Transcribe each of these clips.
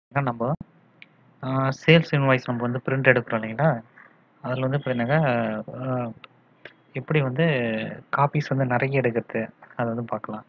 நம்ம sales invoice நம்ம வந்து பிரிண்ட் எடுக்கிறோம் இல்லைங்களா அதில் வந்து பார்த்தீங்கன்னாக்கா அஹ், எப்படி வந்து காப்பீஸ் வந்து நிறைய எடுக்கிறது அதை வந்து பார்க்கலாம்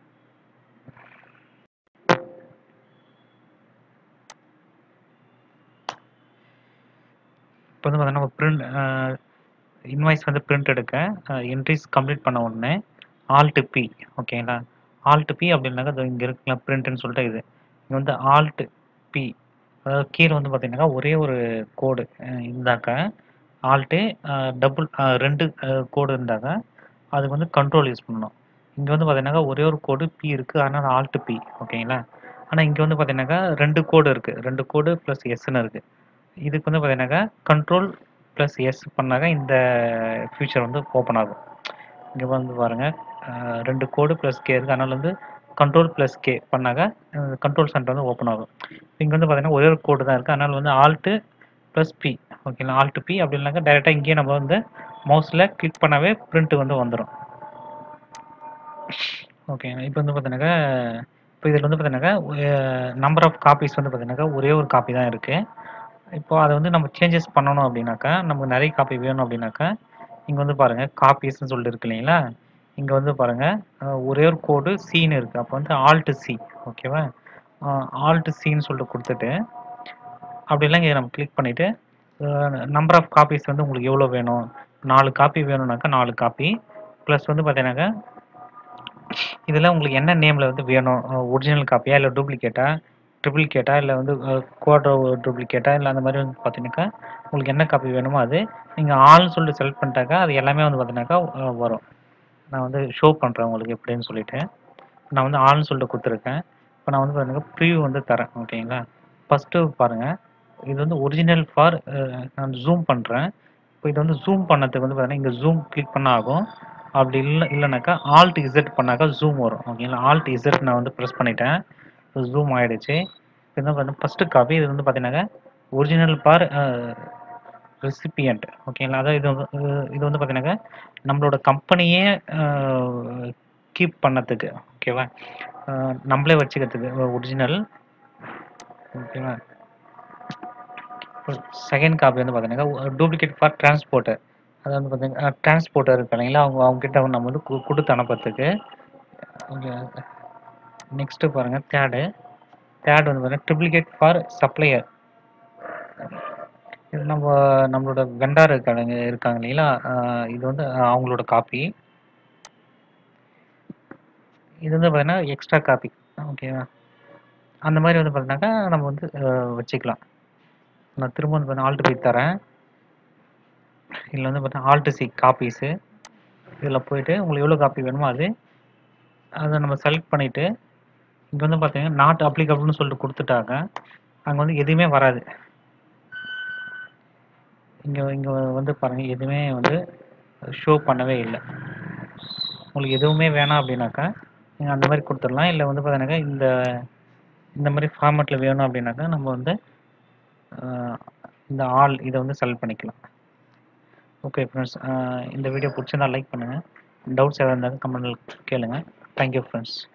இப்போ வந்து பார்த்தீங்கன்னா நம்ம பிரிண்ட் இன்வாய்ஸ் வந்து பிரிண்ட் எடுக்க என்ட்ரிஸ் கம்ப்ளீட் பண்ண உடனே ஆல்ட் பி ஓகேங்களா ஆல்ட் பி அப்படின்னாக்கா இது இங்கே இருக்குல்ல பிரிண்ட்னு சொல்லிட்டு இது இங்கே வந்து ஆல்ட் பி அதாவது கீழே வந்து பார்த்தீங்கன்னாக்கா ஒரே ஒரு கோடு இருந்தாக்கா ஆல்ட்டு டபுள் ரெண்டு கோடு இருந்தாக்கா அதுக்கு வந்து கண்ட்ரோல் யூஸ் பண்ணணும் இங்கே வந்து பார்த்தீங்கன்னாக்கா ஒரே ஒரு கோடு பி இருக்குது அதனால் ஆல்ட் பி ஓகேங்களா ஆனால் இங்கே வந்து பார்த்தீங்கன்னாக்கா ரெண்டு கோடு இருக்குது ரெண்டு கோடு ப்ளஸ் எஸ்ன்னு இருக்குது இதுக்கு வந்து பார்த்தீங்கன்னாக்கா கண்ட்ரோல் ப்ளஸ் எஸ் பண்ணாக்கா இந்த ஃபியூச்சர் வந்து ஓப்பன் ஆகும் இங்கே வந்து பாருங்கள் ரெண்டு கோடு ப்ளஸ் கே இருக்குது அதனால் வந்து கண்ட்ரோல் ப்ளஸ் கே பண்ணாக்கா கண்ட்ரோல் சென்டர் வந்து ஓப்பன் ஆகும் இங்கே வந்து பார்த்தீங்கன்னா ஒரே ஒரு கோடு தான் இருக்குது அதனால் வந்து ஆல்ட்டு ப்ளஸ் பி ஓகேங்களா ஆல்ட் பி அப்படின்னாக்கா டேரெக்டாக இங்கேயே நம்ம வந்து மவுஸில் கிளிக் பண்ணாவே பிரிண்ட் வந்து வந்துடும் ஓகேங்க இப்போ வந்து பார்த்தீங்கன்னாக்கா இப்போ இதில் வந்து பார்த்தீங்கன்னாக்கா நம்பர் ஆஃப் காப்பீஸ் வந்து பார்த்தீங்கன்னாக்கா ஒரே ஒரு காப்பி தான் இருக்குது இப்போ அதை வந்து நம்ம சேஞ்சஸ் பண்ணணும் அப்படின்னாக்கா நமக்கு நிறைய காப்பி வேணும் அப்படின்னாக்கா இங்கே வந்து பாருங்கள் காப்பீஸ்னு சொல்லிட்டு இருக்கு இல்லைங்களா இங்கே வந்து பாருங்கள் ஒரே ஒரு கோடு சின்னு இருக்குது அப்போ வந்து ஆல்ட் சி ஓகேவா ஆல்ட் சின்னு சொல்லிட்டு கொடுத்துட்டு அப்படிலாம் இங்கே நம்ம கிளிக் பண்ணிவிட்டு நம்பர் ஆஃப் காப்பீஸ் வந்து உங்களுக்கு எவ்வளோ வேணும் நாலு காப்பி வேணும்னாக்கா நாலு காப்பி ப்ளஸ் வந்து பார்த்தீங்கன்னாக்கா இதில் உங்களுக்கு என்ன நேமில் வந்து வேணும் ஒரிஜினல் காப்பியா இல்லை டூப்ளிகேட்டா ட்ரிப்ளிகேட்டா இல்லை வந்து குவாட்ரோ டூப்ளிகேட்டா இல்லை அந்த மாதிரி வந்து பார்த்தீங்கன்னாக்கா உங்களுக்கு என்ன காப்பி வேணுமோ அது நீங்கள் ஆள்னு சொல்லிட்டு செலக்ட் பண்ணிட்டாக்கா அது எல்லாமே வந்து பார்த்தீங்கன்னாக்கா அஹ், வரும் நான் வந்து ஷோ பண்ணுறேன் உங்களுக்கு எப்படின்னு சொல்லிட்டு நான் வந்து ஆள்னு சொல்லிட்டு கொடுத்துருக்கேன் இப்போ நான் வந்து பார்த்தீங்கன்னா ப்ரிவ்யூ வந்து தரேன் ஓகேங்களா ஃபஸ்ட்டு பாருங்கள் இது வந்து ஒரிஜினல் ஃபார் நான் ஜூம் பண்ணுறேன் இப்போ இது வந்து ஜூம் பண்ணதுக்கு வந்து பார்த்தீங்கன்னா இங்கே ஜூம் கிளிக் பண்ண ஆகும் அப்படி இல்லை இல்லைனாக்கா ஆல்ட் இசட் பண்ணாக்கா ஜூம் வரும் ஓகேங்களா ஆல்ட் இசட் நான் வந்து ப்ரெஸ் பண்ணிட்டேன் ஜூம் ஆயிடுச்சு இது வந்து ஃபஸ்ட்டு காப்பி இது வந்து பார்த்தீங்கன்னாக்கா ஒரிஜினல் பார் ரெசிபியன்ட் ஓகேங்களா அதாவது இது வந்து அஹ் இது வந்து பார்த்தீங்கன்னாக்கா நம்மளோட கம்பெனியே கீப் பண்ணதுக்கு ஓகேவா அஹ் நம்மளே வச்சுக்கிறதுக்கு ஒரிஜினல் ஓகேவா செகண்ட் காப்பி வந்து பார்த்தீங்கன்னா டூப்ளிகேட் ஃபார் டிரான்ஸ்போர்ட்டர் அது வந்து பார்த்தீங்கன்னா டிரான்ஸ்போர்ட்டர் இருக்கு இல்லைங்களா அவங்க அவங்க கிட்ட நம்ம வந்து கு- கொடுத்து அனுப்புறதுக்கு நெக்ஸ்ட்டு பாருங்கள் தேர்டு தேர்ட் வந்து பார்த்தீங்கன்னா ட்ரிப்ளிகேட் ஃபார் சப்ளையர் இது நம்ம நம்மளோட வெண்டார் இருக்காங்க இருக்காங்க இல்லைங்களா ஆஹ் இது வந்து அவங்களோட காப்பி இது வந்து பார்த்தீங்கன்னா எக்ஸ்ட்ரா காப்பி ஓகேவா அந்த மாதிரி வந்து பார்த்தீங்கன்னாக்கா நம்ம வந்து ஆஹ் வச்சுக்கலாம் நான் திரும்ப வந்து பார்த்தீங்கன்னா ஆல்ட் பி தரேன் இதில் வந்து பார்த்தீங்கன்னா ஆல்ட் சி காப்பீஸு இதில் போயிட்டு உங்களுக்கு எவ்வளோ காப்பி வேணுமோ அது அதை நம்ம செலக்ட் பண்ணிவிட்டு இங்கே வந்து பார்த்தீங்கன்னா நாட் அப்ளிகபிள்னு சொல்லிட்டு கொடுத்துட்டாங்க அங்கே வந்து எதுவுமே வராது இங்கே இங்கே வந்து பாருங்கள் எதுவுமே வந்து ஷோ பண்ணவே இல்லை உங்களுக்கு எதுவுமே வேணாம் அப்படின்னாக்கா நீங்கள் அந்த மாதிரி கொடுத்துடலாம் இல்லை வந்து பார்த்தீங்கன்னாக்கா இந்த இந்த மாதிரி ஃபார்மேட்டில் வேணும் அப்படின்னாக்கா நம்ம வந்து ஆஹ், இந்த ஆல் இதை வந்து செலக்ட் பண்ணிக்கலாம் ஓகே ஃப்ரெண்ட்ஸ் இந்த வீடியோ பிடிச்சிருந்தா லைக் பண்ணுங்கள் டவுட்ஸ் எதாவது இருந்தாலும் கமெண்ட்டில் கேளுங்க தேங்க்யூ ஃப்ரெண்ட்ஸ்